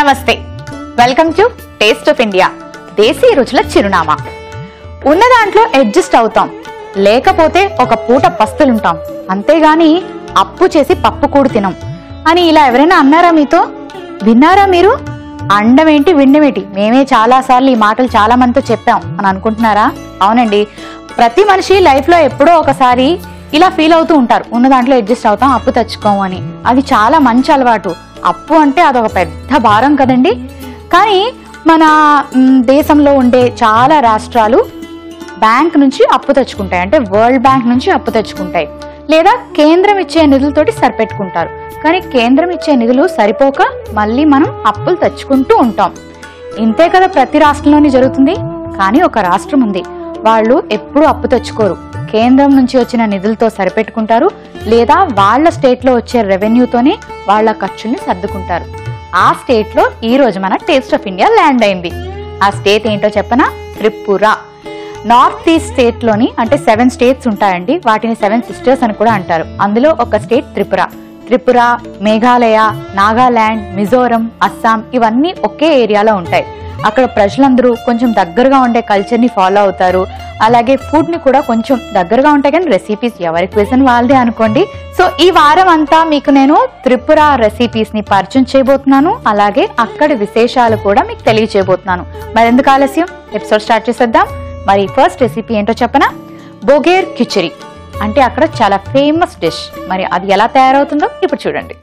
నమస్తే welcome to taste of India దేశీ రుచుల చిరునామా ఉన్న దాంట్లో అడ్జస్ట్ అవుతాం లేకపోతే ఒక పూట పస్తులుంటాం అంతేగాని అప్పు చేసి పప్పు కూడు తినం అని ఇలా ఎవరైనా అన్నారా మీతో విన్నారా మీరు అండమేంటి విండమేంటి మేమే చాలా సార్లు ఈ మాటలు చాలా మందితో చెప్పాం అని అనుకుంటున్నారా అవునండి ప్రతి మనిషి లైఫ్ లో ఎప్పుడో ఒకసారి ఇలా ఫీల్ అవుతూ ఉంటారు ఉన్న దాంట్లో అడ్జస్ట్ అవుతాం అప్పు తెచ్చుకోము అని అది చాలా మంచి అలవాటు అప్పు అంటే అదొక పెద్ద భారం కదండి కానీ మన మ్, దేశంలో ఉండే చాలా రాష్ట్రాలు బ్యాంక్ నుంచి అప్పు తెచ్చుకుంటాయి అంటే వరల్డ్ బ్యాంక్ నుంచి అప్పు తెచ్చుకుంటాయి లేదా కేంద్రం ఇచ్చే నిధులతోటి సరిపెట్టుకుంటారు కానీ కేంద్రం ఇచ్చే నిధులు సరిపోక మళ్ళీ మనం అప్పులు తెచ్చుకుంటూ ఉంటాం ఇంతే కదా ప్రతి రాష్ట్రంలోని జరుగుతుంది కానీ ఒక రాష్ట్రం ఉంది వాళ్ళు ఎప్పుడూ అప్పు తెచ్చుకోరు కేంద్రం నుంచి వచ్చిన నిధులతో సరిపెట్టుకుంటారు లేదా వాళ్ళ స్టేట్లో వచ్చే రెవెన్యూతోనే వాళ్ళ ఖర్చుల్ని సర్దుకుంటారు ఆ స్టేట్లో ఈ రోజు మన టేస్ట్ ఆఫ్ ఇండియా ల్యాండ్ అయింది ఆ స్టేట్ ఏంటో చెప్పనా త్రిపుర నార్త్ ఈస్ట్ స్టేట్ లోని అంటే సెవెన్ స్టేట్స్ ఉంటాయండి వాటిని సెవెన్ సిస్టర్స్ అని కూడా అంటారు అందులో ఒక స్టేట్ త్రిపుర త్రిపుర మేఘాలయ నాగాలాండ్ మిజోరం అస్సాం ఇవన్నీ ఒకే ఏరియాలో ఉంటాయి అక్కడ ప్రజలందరూ కొంచెం దగ్గరగా ఉండే కల్చర్ ని ఫాలో అవుతారు అలాగే ఫుడ్ ని కూడా కొంచెం దగ్గరగా ఉంటాయి కానీ రెసిపీస్ ఎవరి క్విజన్ వాళ్ళదే అనుకోండి సో ఈ వారం అంతా మీకు నేను త్రిపుర రెసిపీస్ ని పరిచయం చేయబోతున్నాను అలాగే అక్కడి విశేషాలు కూడా మీకు తెలియచేయబోతున్నాను మరి ఎందుకు ఆలస్యం ఎపిసోడ్ స్టార్ట్ చేసేద్దాం మరి ఫస్ట్ రెసిపీ ఏంటో చెప్పనా బొగేర్ కిచరీ అంటే అక్కడ చాలా ఫేమస్ డిష్ మరి అది ఎలా తయారవుతుందో ఇప్పుడు చూడండి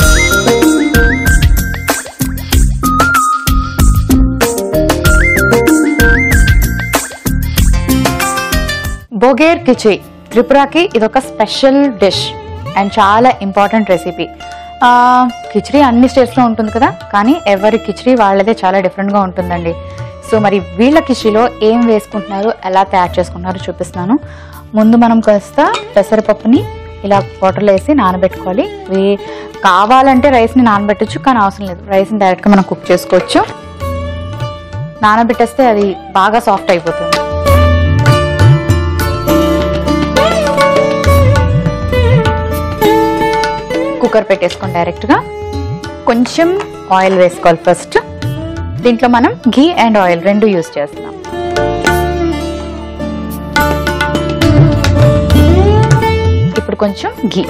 బొగేర్ కిచరీ త్రిపురకి ఇదొక స్పెషల్ డిష్ అండ్ చాలా ఇంపార్టెంట్ రెసిపీ కిచడీ అన్ని స్టేట్స్లో ఉంటుంది కదా కానీ ఎవరి కిచడీ వాళ్ళదే చాలా డిఫరెంట్గా ఉంటుందండి సో మరి వీళ్ళ కిచడీలో ఏం వేసుకుంటున్నారు ఎలా తయారు చేసుకుంటున్నారో చూపిస్తున్నాను ముందు మనం కాస్త పెసరపప్పుని ఇలా వాటర్లో వేసి నానబెట్టుకోవాలి వే- కావాలంటే రైస్ని నానబెట్టచ్చు కానీ అవసరం లేదు రైస్ని డైరెక్ట్గా మనం కుక్ చేసుకోవచ్చు నానబెట్టేస్తే అది బాగా సాఫ్ట్ అయిపోతుంది కుక్కర్ పెట్టేసుకోండి డైరెక్ట్గా కొంచెం ఆయిల్ వేసుకోవాలి ఫస్ట్ దీంట్లో మనం ఘీ అండ్ ఆయిల్ రెండు యూస్ చేస్తున్నాం ఇప్పుడు కొంచెం ఘీ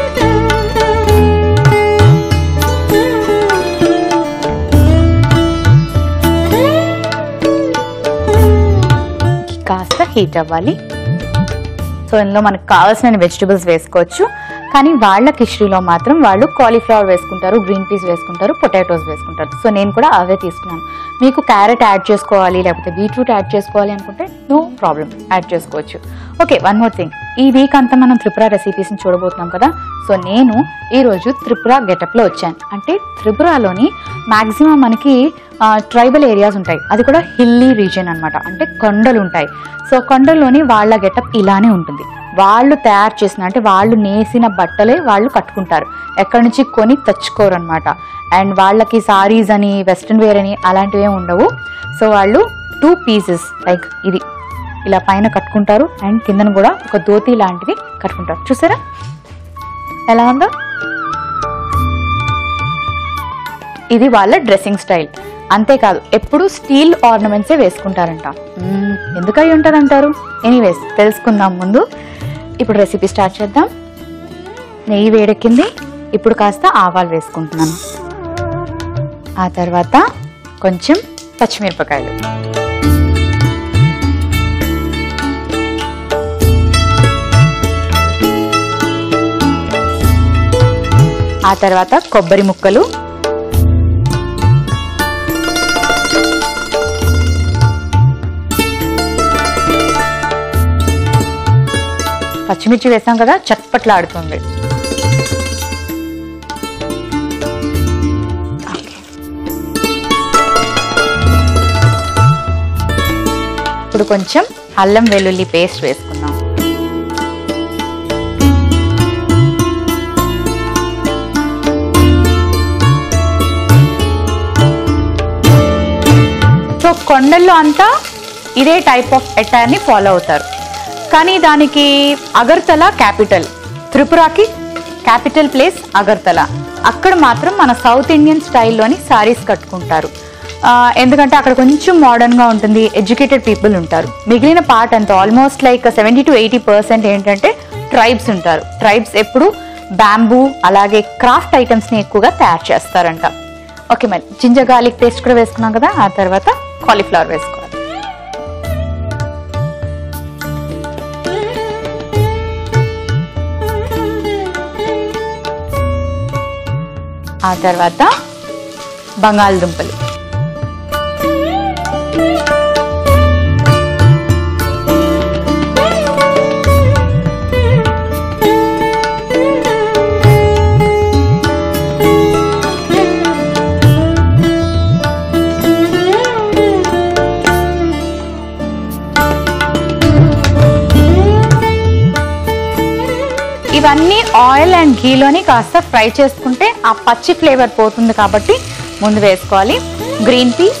ఘీ కాస్త హీట్ అవ్వాలి సో ఇందులో మనకు కావాల్సిన వెజిటబుల్స్ వేసుకోవచ్చు కానీ వాళ్ళ కిషరీలో మాత్రం వాళ్ళు కాలీఫ్లవర్ వేసుకుంటారు గ్రీన్ పీస్ వేసుకుంటారు పొటాటోస్ వేసుకుంటారు సో నేను కూడా అవే తీసుకున్నాను మీకు క్యారెట్ యాడ్ చేసుకోవాలి లేకపోతే బీట్రూట్ యాడ్ చేసుకోవాలి అనుకుంటే నో ప్రాబ్లం యాడ్ చేసుకోవచ్చు ఓకే వన్ మోర్ థింగ్ ఈ వీక్ అంతా మనం త్రిపుర రెసిపీస్ని చూడబోతున్నాం కదా సో నేను ఈరోజు త్రిపుర గెటప్లో వచ్చాను అంటే త్రిపురలోని మ్యాక్సిమం మనకి ట్రైబల్ ఏరియాస్ ఉంటాయి అది కూడా హిల్లీ రీజియన్ అన్నమాట అంటే కొండలు ఉంటాయి సో కొండల్లోని వాళ్ళ గెటప్ ఇలానే ఉంటుంది వాళ్ళు తయారు చేసిన అంటే వాళ్ళు నేసిన బట్టలే వాళ్ళు కట్టుకుంటారు ఎక్కడి నుంచి కొని తెచ్చుకోరు అనమాట అండ్ వాళ్ళకి సారీస్ అని వెస్ట్రన్ వేర్ అని అలాంటివి ఏమి ఉండవు సో వాళ్ళు టూ పీసెస్ లైక్ ఇది ఇలా పైన కట్టుకుంటారు అండ్ కిందన కూడా ఒక ధోతి లాంటిది కట్టుకుంటారు చూసారా ఎలా ఉందో ఇది వాళ్ళ డ్రెస్సింగ్ స్టైల్ అంతేకాదు ఎప్పుడు స్టీల్ ఆర్నమెంట్సే వేసుకుంటారంట మ్మ్, ఎందుకు అయి ఉంటారంటారు ఎనీవేస్ తెలుసుకుందాం ముందు ఇప్పుడు రెసిపీ స్టార్ట్ చేద్దాం నెయ్యి వేడెక్కింది ఇప్పుడు కాస్త ఆవాలు వేసుకుంటున్నాను ఆ తర్వాత కొంచెం పచ్చిమిరపకాయలు ఆ తర్వాత కొబ్బరి ముక్కలు పచ్చిమిర్చి వేసాం కదా చట్పట్లాడుతుంది ఓకే. ఇప్పుడు కొంచెం అల్లం వెల్లుల్లి పేస్ట్ వేసుకుందాం సో కొండల్లో అంతా ఇదే టైప్ ఆఫ్ అటైర్ని ఫాలో అవుతారు కానీ దానికి అగర్తల క్యాపిటల్ త్రిపురకి క్యాపిటల్ ప్లేస్ అగర్తల అక్కడ మాత్రం మన సౌత్ ఇండియన్ స్టైల్లోని సారీస్ కట్టుకుంటారు ఆ, ఎందుకంటే అక్కడ కొంచెం మోడర్న్గా ఉంటుంది ఎడ్యుకేటెడ్ పీపుల్ ఉంటారు మిగిలిన పార్ట్ అంతా almost like seventy to eighty percent ఏంటంటే ట్రైబ్స్ ఉంటారు ట్రైబ్స్ ఎప్పుడు బ్యాంబూ అలాగే క్రాఫ్ట్ ఐటమ్స్ని ఎక్కువగా తయారు చేస్తారంట ఓకే మరి జింజర్ గార్లిక్ పేస్ట్ కూడా వేసుకున్నాం కదా ఆ తర్వాత కాలీఫ్లవర్ వేసుకోవాలి ఆ తర్వాత బంగాళదుంపలు ఇవన్నీ ఆయిల్ అండ్ ఘీలోని కాస్త ఫ్రై చేసుకుంటే ఆ పచ్చి ఫ్లేవర్ పోతుంది కాబట్టి ముందు వేసుకోవాలి గ్రీన్ పీస్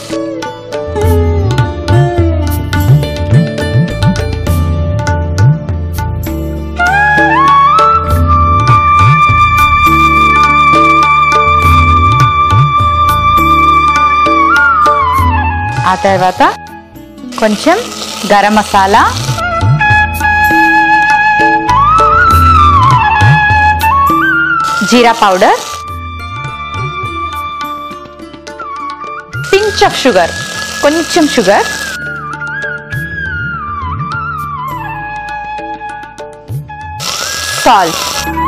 ఆ తర్వాత కొంచెం garam masala jeera powder pinch of sugar కొంచెం షుగర్ సాల్ట్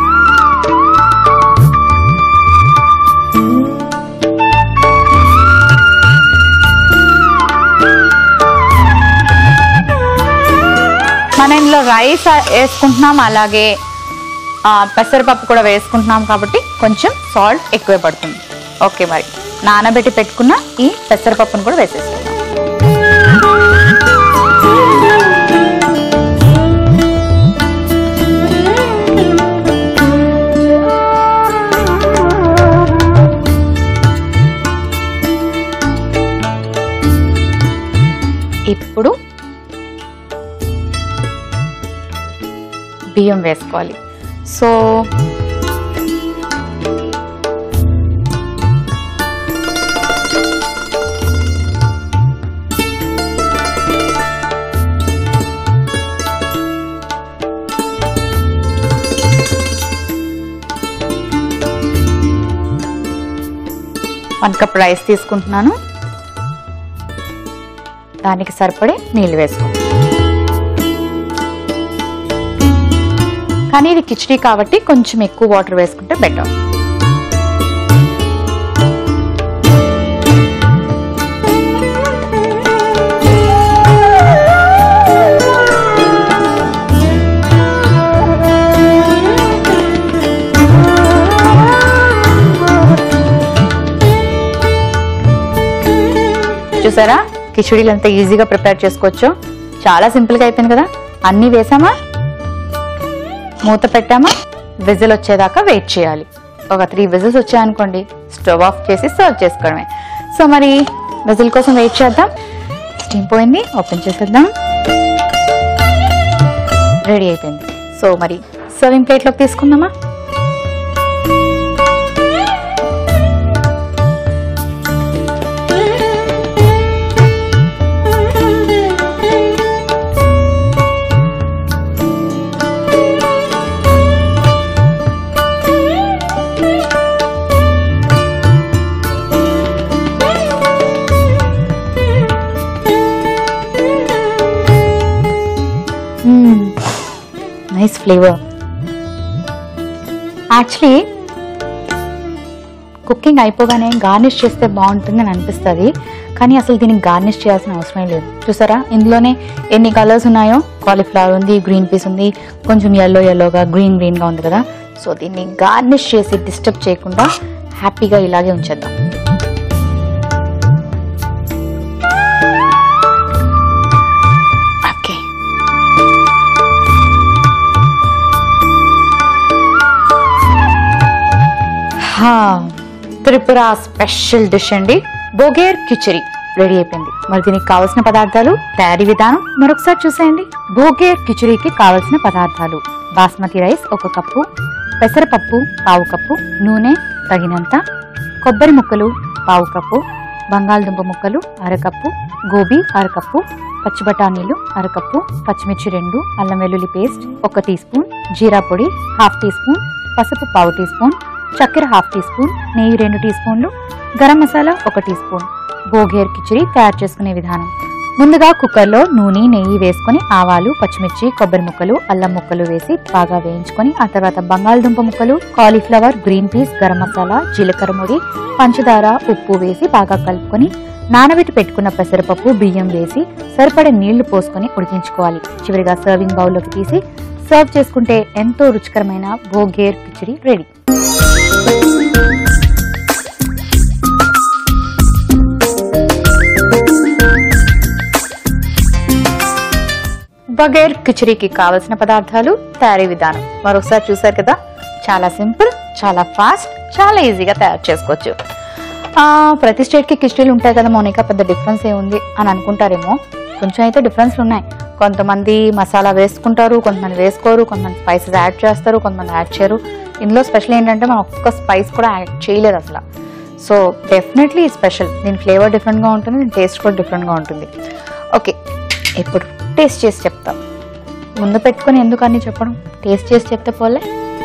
మనం ఇందులో రైస్ వేసుకుంటున్నాం అలాగే ఆ, పెసరపప్పు కూడా వేసుకుంటున్నాం కాబట్టి కొంచెం సాల్ట్ ఎక్కువే పడుతుంది ఓకే మరి నానబెట్టి పెట్టుకున్న ఈ పెసరపప్పును కూడా వేసేసుకుందాం ఇప్పుడు బియ్యం వేసుకోవాలి సో వన్ కప్ రైస్ తీసుకుంటున్నాను దానికి సరిపడే నీళ్ళు వేసుకుంటాను కానీ ఇది కిచడీ కాబట్టి కొంచెం ఎక్కువ వాటర్ వేసుకుంటే బెటర్ చూసారా కిచడీలు ఎంత ఈజీగా ప్రిపేర్ చేసుకోవచ్చో చాలా సింపుల్గా అయిపోయింది కదా అన్నీ వేసామా మూత పెట్టామా విజిల్ వచ్చేదాకా వెయిట్ చేయాలి ఒక త్రీ విజిల్స్ వచ్చాయనుకోండి స్టవ్ ఆఫ్ చేసి సర్వ్ చేసుకోవడమే సో మరి విజిల్ కోసం వెయిట్ చేద్దాం స్టీమ్ పోయింది ఓపెన్ చేసేద్దాం రెడీ అయిపోయింది సో మరి సర్వింగ్ ప్లేట్లోకి తీసుకుందామా నైస్ ఫ్లేవర్ యాక్చువల్లీ కుకింగ్ అయిపోగానే గార్నిష్ చేస్తే బాగుంటుంది అని అనిపిస్తుంది కానీ అసలు దీనికి గార్నిష్ చేయాల్సిన అవసరం లేదు చూసారా ఇందులోనే ఎన్ని కలర్స్ ఉన్నాయో కాలీఫ్లవర్ ఉంది గ్రీన్ పీస్ ఉంది కొంచెం ఎల్లో ఎల్లోగా గ్రీన్ గ్రీన్గా ఉంది కదా సో దీన్ని గార్నిష్ చేసి డిస్టర్బ్ చేయకుండా హ్యాపీగా ఇలాగే ఉంచేద్దాం ఓకే హా, త్రిపుర స్పెషల్ డిష్ అండి బోగేర్ కిచరీ రెడీ అయిపోయింది మరి దీనికి కావలసిన పదార్థాలు తయారీ విధానం మరొకసారి చూసేయండి బోగేర్ కిచరీకి కావలసిన పదార్థాలు బాస్మతి రైస్ ఒక కప్పు పెసరపప్పు పావు కప్పు నూనె తగినంత కొబ్బరి ముక్కలు పావు కప్పు బంగాళదుంప ముక్కలు అరకప్పు గోబీ అరకప్పు పచ్చి బఠానీలు అరకప్పు పచ్చిమిర్చి రెండు అల్లం వెల్లుల్లి పేస్ట్ ఒక టీ స్పూన్ జీరా పొడి హాఫ్ టీ స్పూన్ పసుపు పావు టీ స్పూన్ చక్కెర హాఫ్ టీ స్పూన్ నెయ్యి రెండు టీ స్పూన్లు గరం మసాలా ఒక టీ స్పూన్ బోగేర్ కిచిడి తయారు చేసుకునే విధానం ముందుగా కుక్కర్లో నూనె నెయ్యి వేసుకొని ఆవాలు పచ్చిమిర్చి కొబ్బరి ముక్కలు అల్లం ముక్కలు వేసి బాగా వేయించుకొని ఆ తర్వాత బంగాళదుంప ముక్కలు cauliflower green peas garam masala జీలకర్ర పొడి పంచదార ఉప్పు వేసి బాగా కలుపుకొని నానబెట్టి పెట్టుకున్న పెసరపప్పు బియ్యం వేసి సరిపడే నీళ్లు పోసుకొని ఉడికించుకోవాలి చివరిగా సర్వింగ్ బౌల్లోకి తీసి సర్వ్ చేసుకుంటే ఎంతో రుచికరమైన బోగేర్ కిచిడి రెడీ బగేర్ కిచడీకి కావలసిన పదార్థాలు తయారీ విధానం మరొకసారి చూసారు కదా చాలా సింపుల్ చాలా ఫాస్ట్ చాలా ఈజీగా తయారు చేసుకోవచ్చు ఆ, ప్రతి స్టేట్కి కిచడీలు ఉంటాయి కదా మోనికా పెద్ద డిఫరెన్స్ ఏముంది అని అనుకుంటారేమో కొంచెం అయితే డిఫరెన్స్లు ఉన్నాయి కొంతమంది మసాలా వేసుకుంటారు కొంతమంది వేసుకోరు కొంతమంది స్పైసెస్ యాడ్ చేస్తారు కొంతమంది యాడ్ చేయరు ఇందులో స్పెషల్ ఏంటంటే మనం ఒక్క స్పైస్ కూడా యాడ్ చేయలేదు అసలు సో డెఫినెట్లీ స్పెషల్ దీని ఫ్లేవర్ డిఫరెంట్గా ఉంటుంది దీని టేస్ట్ కూడా డిఫరెంట్గా ఉంటుంది ఓకే ఇప్పుడు టేస్ట్ చేసి చెప్తాం ముందు పెట్టుకొని ఎందుకు అన్ని చెప్పడం టేస్ట్ చేసి చెప్తే పోలే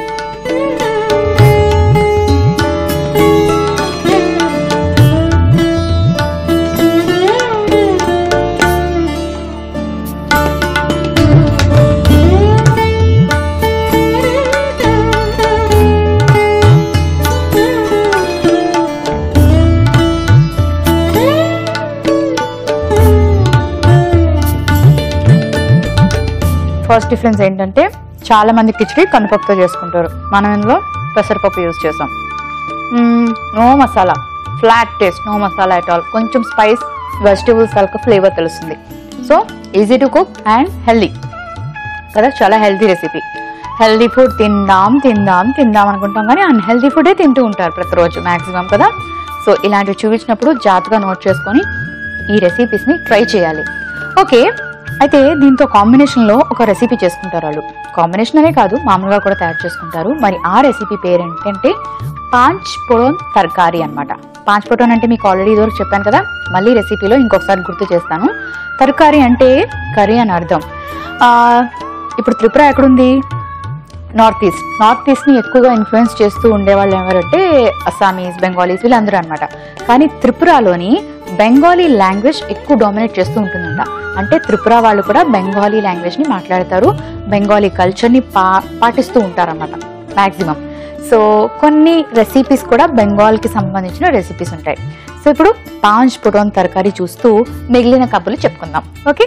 ఫస్ట్ డిఫరెన్స్ ఏంటంటే చాలా మంది కిచడీ కందిపప్పుతో చేసుకుంటారు మనం ఇందులో పెసరపప్పు యూజ్ చేసాం no masala flat taste no masala at all కొంచెం స్పైస్ వెజిటేబుల్స్ కలక ఫ్లేవర్ తెలుస్తుంది so easy to cook and healthy కదా చాలా హెల్దీ రెసిపీ హెల్దీ ఫుడ్ తిందాం తిందాం తిందాం అనుకుంటాం కానీ అన్హెల్దీ ఫుడే తింటూ ఉంటారు ప్రతిరోజు మ్యాక్సిమం కదా సో ఇలాంటివి చూపించినప్పుడు జాగ్రత్తగా నోట్ చేసుకొని ఈ రెసిపీస్ని ట్రై చేయాలి ఓకే అయితే దీంతో కాంబినేషన్లో ఒక రెసిపీ చేసుకుంటారు వాళ్ళు కాంబినేషన్ అనే కాదు మామూలుగా కూడా తయారు చేసుకుంటారు మరి ఆ రెసిపీ పేరు ఏంటంటే పాంచ్ పొడోన్ తర్కారీ అన్నమాట పాంచ్ పొటోన్ అంటే మీకు ఆల్రెడీ ఇదివరకు చెప్పాను కదా మళ్ళీ రెసిపీలో ఇంకొకసారి గుర్తు చేస్తాను తర్కారీ అంటే కర్రీ అని అర్థం ఆ, ఇప్పుడు త్రిపుర ఎక్కడుంది నార్త్ ఈస్ట్ నార్త్ ఈస్ట్ని ఎక్కువగా ఇన్ఫ్లుయెన్స్ చేస్తూ ఉండేవాళ్ళు ఎవరంటే అస్సామీస్ బెంగాలీస్ వీళ్ళందరూ అనమాట కానీ త్రిపురలోని బెంగాలీ లాంగ్వేజ్ ఎక్కువ డామినేట్ చేస్తూ ఉంటుందంట అంటే త్రిపుర వాళ్ళు కూడా బెంగాలీ లాంగ్వేజ్ని మాట్లాడతారు బెంగాలీ కల్చర్ని పా పాటిస్తూ ఉంటారన్నమాట మ్యాక్సిమం సో కొన్ని రెసిపీస్ కూడా బెంగాల్కి సంబంధించిన రెసిపీస్ ఉంటాయి సో ఇప్పుడు పాంచ్ పుటోన్ తరకారీ చూస్తూ మిగిలిన కబుర్లు చెప్పుకుందాం ఓకే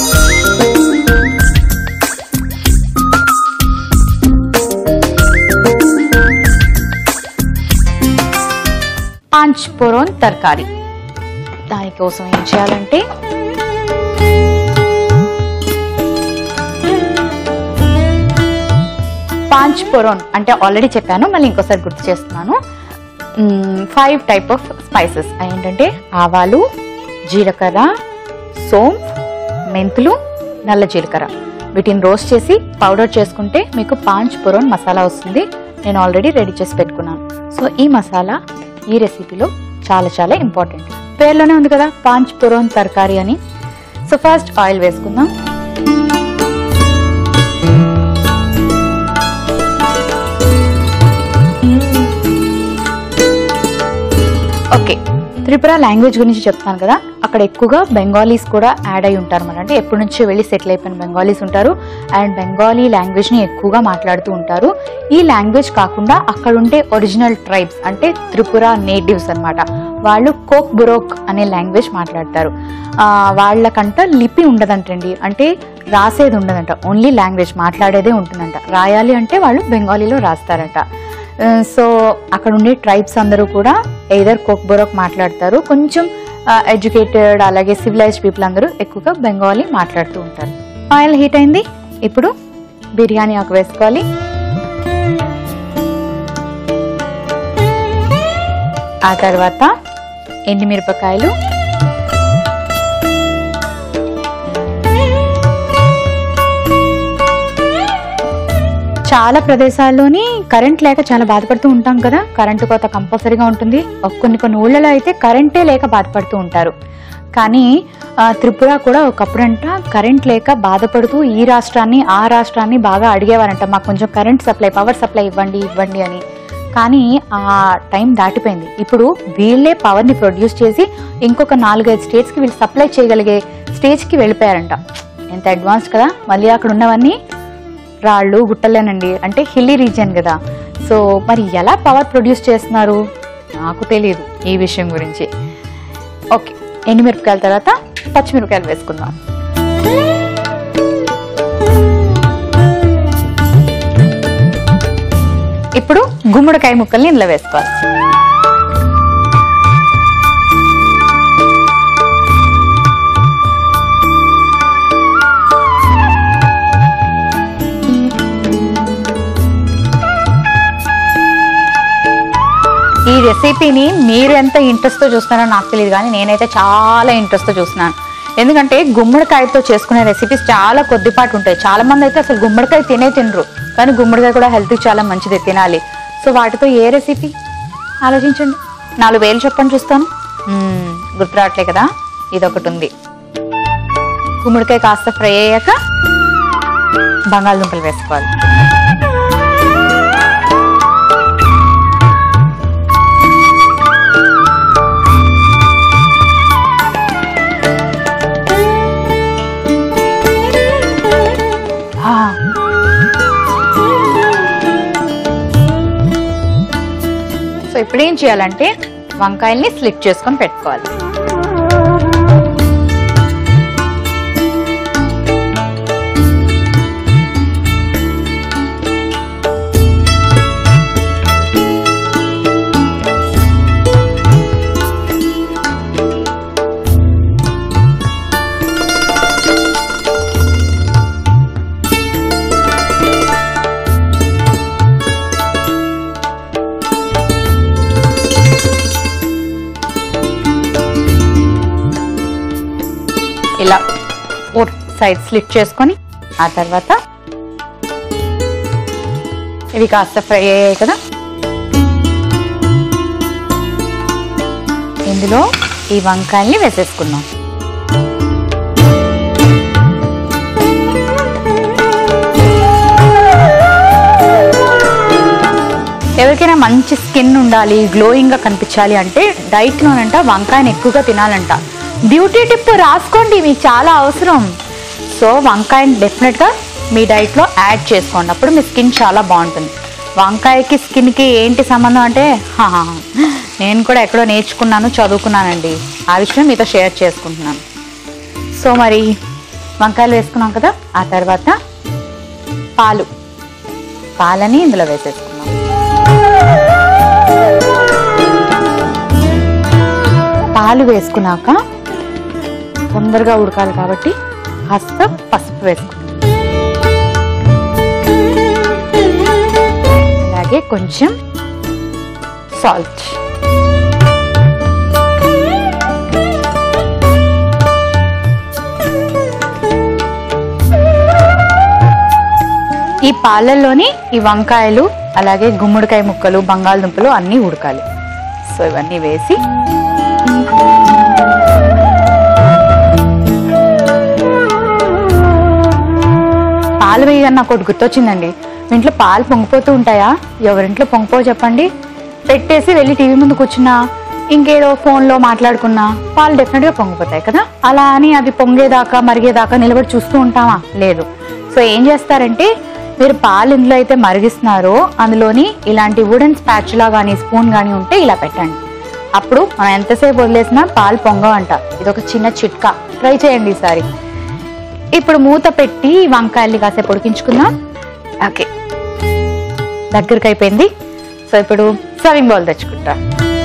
పాంచ్ పొరోన్ తరకారీ దానికోసం ఏం చేయాలంటే పాంచ్ పొరోన్ అంటే ఆల్రెడీ చెప్పాను మళ్ళీ ఇంకోసారి గుర్తు చేస్తున్నాను ఫైవ్ టైప్ ఆఫ్ స్పైసెస్ ఏంటంటే ఆవాలు జీలకర్ర సోంఫ్ మెంతులు నల్ల జీలకర్ర వీటిని రోస్ట్ చేసి పౌడర్ చేసుకుంటే మీకు పాంచ్ పొరోన్ మసాలా వస్తుంది నేను ఆల్రెడీ రెడీ చేసి పెట్టుకున్నాను సో ఈ మసాలా ఈ రెసిపీలో చాలా చాలా ఇంపార్టెంట్ పేర్లోనే ఉంది కదా పాంచ్ పొరోన్ తరకారీ అని సో ఫస్ట్ ఆయిల్ వేసుకుందాం ఓకే త్రిపుర లాంగ్వేజ్ గురించి చెప్తాను కదా అక్కడ ఎక్కువగా బెంగాలీస్ కూడా యాడ్ అయి ఉంటారు అనమాట అంటే ఎప్పటి నుంచో వెళ్ళి సెటిల్ అయిపోయిన బెంగాలీస్ ఉంటారు అండ్ బెంగాలీ లాంగ్వేజ్ని ఎక్కువగా మాట్లాడుతూ ఉంటారు ఈ లాంగ్వేజ్ కాకుండా అక్కడ ఉండే ఒరిజినల్ ట్రైబ్స్ అంటే త్రిపుర నేటివ్స్ అన్నమాట వాళ్ళు కోక్ బురోక్ అనే లాంగ్వేజ్ మాట్లాడతారు ఆ, వాళ్ళకంట లిపి ఉండదంటండి అంటే రాసేది ఉండదంట ఓన్లీ లాంగ్వేజ్ మాట్లాడేదే ఉంటుందంట రాయాలి అంటే వాళ్ళు బెంగాలీలో రాస్తారంట సో అక్కడ ఉండే ట్రైబ్స్ అందరూ కూడా ఎయిదర్ కోక్ బొరోక్ మాట్లాడతారు కొంచెం ఎడ్యుకేటెడ్ అలాగే సివిలైజ్డ్ పీపుల్ అందరూ ఎక్కువగా బెంగాలీ మాట్లాడుతూ ఉంటారు ఆయిల్ హీట్ అయింది ఇప్పుడు బిర్యానీ ఆకు వేసుకోవాలి ఆ తర్వాత ఎండుమిరపకాయలు చాలా ప్రదేశాల్లోని కరెంట్ లేక చాలా బాధపడుతూ ఉంటాం కదా కరెంటు కోత కంపల్సరీగా ఉంటుంది ఒక కొన్ని కొన్ని ఊళ్ళలో అయితే కరెంటే లేక బాధపడుతూ ఉంటారు కానీ ఆ, త్రిపుర కూడా ఒకప్పుడంట కరెంట్ లేక బాధపడుతూ ఈ రాష్ట్రాన్ని ఆ రాష్ట్రాన్ని బాగా అడిగేవారంట మాకు కొంచెం కరెంట్ సప్లై పవర్ సప్లై ఇవ్వండి ఇవ్వండి అని కానీ ఆ టైం దాటిపోయింది ఇప్పుడు వీళ్ళే పవర్ని ప్రొడ్యూస్ చేసి ఇంకొక నాలుగైదు స్టేట్స్కి వీళ్ళు సప్లై చేయగలిగే స్టేజ్కి వెళ్ళిపోయారంట ఎంత అడ్వాన్స్ కదా మళ్ళీ అక్కడ ఉన్నవన్నీ రాళ్ళు గుట్టలేనండి అంటే హిల్లీ రీజియన్ కదా సో మరి ఎలా పవర్ ప్రొడ్యూస్ చేస్తున్నారు నాకు తెలియదు ఈ విషయం గురించి ఓకే ఎండుమిరపకాయల తర్వాత పచ్చిమిరపకాయలు వేసుకుందాం ఇప్పుడు గుమ్మడికాయ ముక్కల్ని ఇందులో వేసుకోవాలి ఈ రెసిపీని మీరు ఎంత ఇంట్రెస్ట్తో చూస్తున్నారో నాకు తెలియదు కానీ నేనైతే చాలా ఇంట్రెస్ట్తో చూస్తున్నాను ఎందుకంటే గుమ్మడికాయతో చేసుకునే రెసిపీస్ చాలా కొద్దిపాటు ఉంటాయి చాలా మంది అయితే అసలు గుమ్మడికాయ తినే తినరు కానీ గుమ్మడికాయ కూడా హెల్త్కి చాలా మంచిది తినాలి సో వాటితో ఏ రెసిపీ ఆలోచించండి నాలుగు వేలు చెప్పండి చూస్తాను మ్మ్, గుర్తు రావట్లే కదా ఇది ఒకటి ఉంది గుమ్మడికాయ కాస్త ఫ్రై అయ్యాక బంగాళదుంపలు వేసుకోవాలి ఆ. సో ఇప్పుడు ఏం చేయాలంటే వంకాయల్ని స్లిప్ చేసుకొని పెట్టుకోవాలి ఇలా ఫోర్ సైడ్ స్లిట్ చేసుకొని ఆ తర్వాత ఇవి కాస్త ఫ్రై అయ్యాయి కదా ఇందులో ఈ వంకాయల్ని వేసేసుకుందాం ఎవరికైనా మంచి స్కిన్ ఉండాలి గ్లోయింగ్ గా కనిపించాలి అంటే డైట్ లోనంట వంకాయని ఎక్కువగా తినాలంట బ్యూటీ టిప్ రాసుకోండి మీకు చాలా అవసరం సో వంకాయని డెఫినెట్ గా మీ డైట్ లో యాడ్ చేసుకోండి అప్పుడు మీ స్కిన్ చాలా బాగుంటుంది వంకాయకి స్కిన్ కి ఏంటి సంబంధం అంటే హాహా, నేను కూడా ఎక్కడో నేర్చుకున్నాను చదువుకున్నానండి ఆ విషయం మీతో షేర్ చేసుకుంటున్నాను సో మరి వంకాయలు వేసుకున్నాం కదా ఆ తర్వాత పాలు పాలని ఇందులో వేసేసుకున్నాం పాలు వేసుకున్నాక తొందరగా ఉడకాలి కాబట్టి కాస్త పసుపు వేసుకున్నాం అలాగే కొంచెం సాల్ట్ ఈ పాలల్లోని ఈ వంకాయలు అలాగే గుమ్మడికాయ ముక్కలు బంగాళదుంపలు అన్నీ ఉడకాలి సో ఇవన్నీ వేసి పాలు వేయగానే నాకు ఒకటి గుర్తొచ్చిందండి మీ ఇంట్లో పాలు పొంగిపోతూ ఉంటాయా ఎవరింట్లో పొంగిపో చెప్పండి పెట్టేసి వెళ్ళి టీవీ ముందు కూర్చున్నా ఇంకేదో ఫోన్లో మాట్లాడుకున్నా పాలు డెఫినెట్గా పొంగిపోతాయి కదా అలా అని అవి పొంగేదాకా మరిగేదాకా నిలబడి చూస్తూ ఉంటామా లేదు సో ఏం చేస్తారంటే మీరు పాలు ఇందులో అయితే మరిగిస్తున్నారో అందులోని ఇలాంటి వుడెన్ స్పాచులా కానీ స్పూన్ కానీ ఉంటే ఇలా పెట్టండి అప్పుడు మనం ఎంతసేపు వదిలేసినా పాలు పొంగవంట ఇది ఒక చిన్న చిట్కా ట్రై చేయండి ఈసారి ఇప్పుడు మూత పెట్టి ఈ వంకాయల్ని కాసేపు ఉడికించుకుందాం ఓకే దగ్గరికి అయిపోయింది సో ఇప్పుడు సర్వింగ్ బౌల్ తెచ్చుకుంటా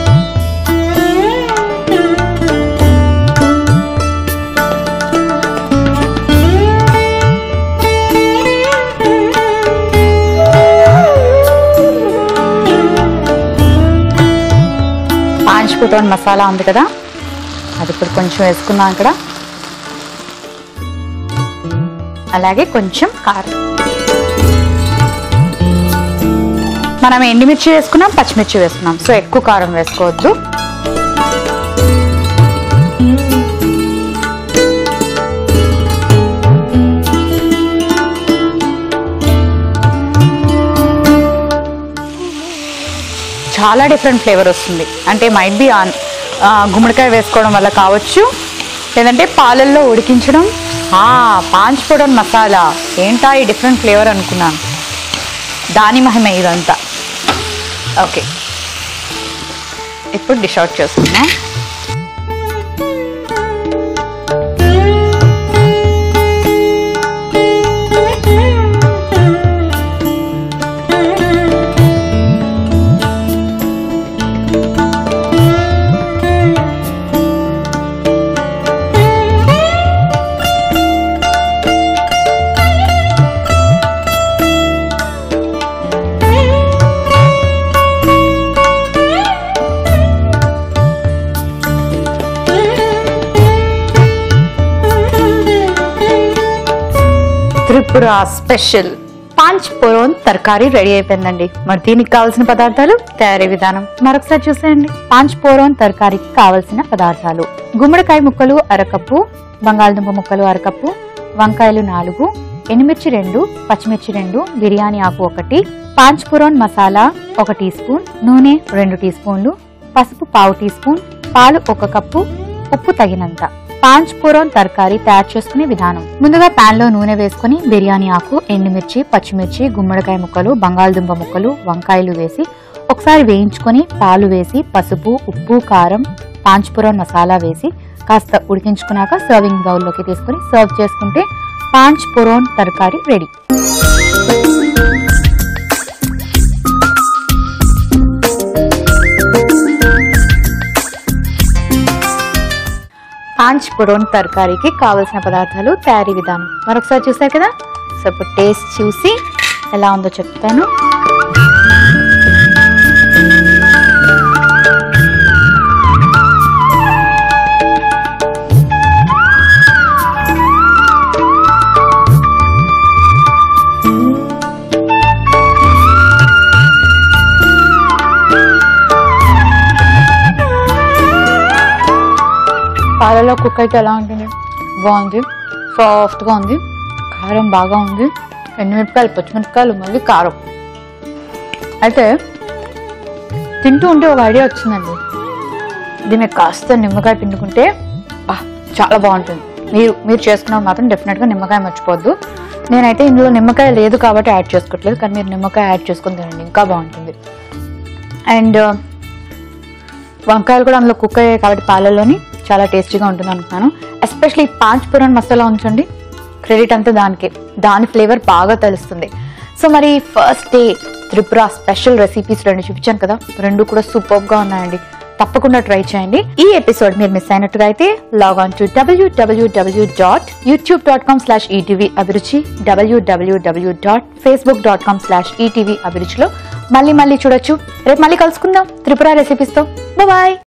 పాంచిపుతోని మసాలా ఉంది కదా అది ఇప్పుడు కొంచెం వేసుకున్నాం ఇక్కడ అలాగే కొంచెం కారం మనం ఎండుమిర్చి వేసుకున్నాం పచ్చిమిర్చి వేసుకున్నాం సో ఎక్కువ కారం వేసుకోవద్దు చాలా డిఫరెంట్ ఫ్లేవర్ వస్తుంది అంటే మైట్ బి ఆన్ గుమ్మడికాయ వేసుకోవడం వల్ల కావచ్చు లేదంటే పాలల్లో ఉడికించడం ఆ, పాంచ్ పొడన్ మసాలా ఏంటా ఈ డిఫరెంట్ ఫ్లేవర్ అనుకున్నాను దాని మహిమ ఇదంతా ఓకే ఇప్పుడు డిష్ అవుట్ చేసుకుందాం త్రిపుర స్పెషల్ పాంచ్ పొరోన్ తరకారీ రెడీ అయిపోయిందండి మరి దీనికి కావాల్సిన పదార్థాలు తయారీ విధానం మరొకసారి చూసేయండి పాంచ్ పోరోన్ తరకారీకి కావలసిన పదార్థాలు గుమ్మడికాయ ముక్కలు అరకప్పు బంగాళదుంప ముక్కలు అరకప్పు వంకాయలు నాలుగు ఎండుమిర్చి రెండు పచ్చిమిర్చి రెండు బిర్యానీ ఆకు ఒకటి పాంచ్ పురోన్ మసాలా ఒక టీ స్పూన్ నూనె రెండు టీ స్పూన్లు పసుపు పావు టీ స్పూన్ పాలు ఒక కప్పు ఉప్పు తగినంత పాంచ్ పురోన్ తరకారీ తయారు చేసుకునే విధానం ముందుగా పాన్ లో నూనె వేసుకుని బిర్యానీ ఆకు ఎండుమిర్చి పచ్చిమిర్చి గుమ్మడికాయ ముక్కలు బంగాళదుంప ముక్కలు వంకాయలు వేసి ఒకసారి వేయించుకొని పాలు వేసి పసుపు ఉప్పు కారం పాంచ్ పురోన్ మసాలా వేసి కాస్త ఉడికించుకున్నాక సర్వింగ్ బౌల్లోకి తీసుకొని సర్వ్ చేసుకుంటే పాంచ్ పురోన్ తరకారీ రెడీ పాంచ్ పురోన్ తరకారీకి కావలసిన పదార్థాలు తయారీ విధానం మరొకసారి చూసారు కదా సో ఇప్పుడు టేస్ట్ చూసి ఎలా ఉందో చెప్తాను పాలలో కుక్ అయితే ఎలా ఉంటుంది బాగుంది సాఫ్ట్గా ఉంది కారం బాగా ఉంది ఎండుమిరపకాయలు పచ్చిమిరపకాయలు మళ్ళీ కారం అయితే తింటూ ఉంటే ఒక ఐడియా వచ్చిందండి దీనికి కాస్త నిమ్మకాయ పిండుకుంటే బా చాలా బాగుంటుంది మీరు మీరు చేసుకున్నప్పుడు మాత్రం డెఫినెట్గా నిమ్మకాయ మర్చిపోవద్దు నేనైతే ఇందులో నిమ్మకాయ లేదు కాబట్టి యాడ్ చేసుకోవట్లేదు కానీ మీరు నిమ్మకాయ యాడ్ చేసుకుని తినండి ఇంకా బాగుంటుంది అండ్ వంకాయలు కూడా అందులో కుక్ అయ్యాయి కాబట్టి పాలల్లోని చాలా టేస్టీగా ఉంటుంది అనుకున్నాను ఎస్పెషలీ పాంచ్ పురాన్ మసాలా ఉంచండి క్రెడిట్ అంతా దానికే దాని ఫ్లేవర్ బాగా తెలుస్తుంది సో మరి first day Tripura special recipes రెండు చూపించాను కదా రెండు కూడా సూపర్గా ఉన్నాయండి తప్పకుండా ట్రై చేయండి ఈ ఎపిసోడ్ మీరు మిస్ అయినట్టుగా అయితే log on to W W W dot YouTube dot com slash ETV Abhiruchi W W W dot Facebook dot com slash ETV అభిరుచిలో మళ్ళీ మళ్ళీ చూడొచ్చు రేపు మళ్ళీ కలుసుకుందాం త్రిపుర రెసిపీస్తో బాయ్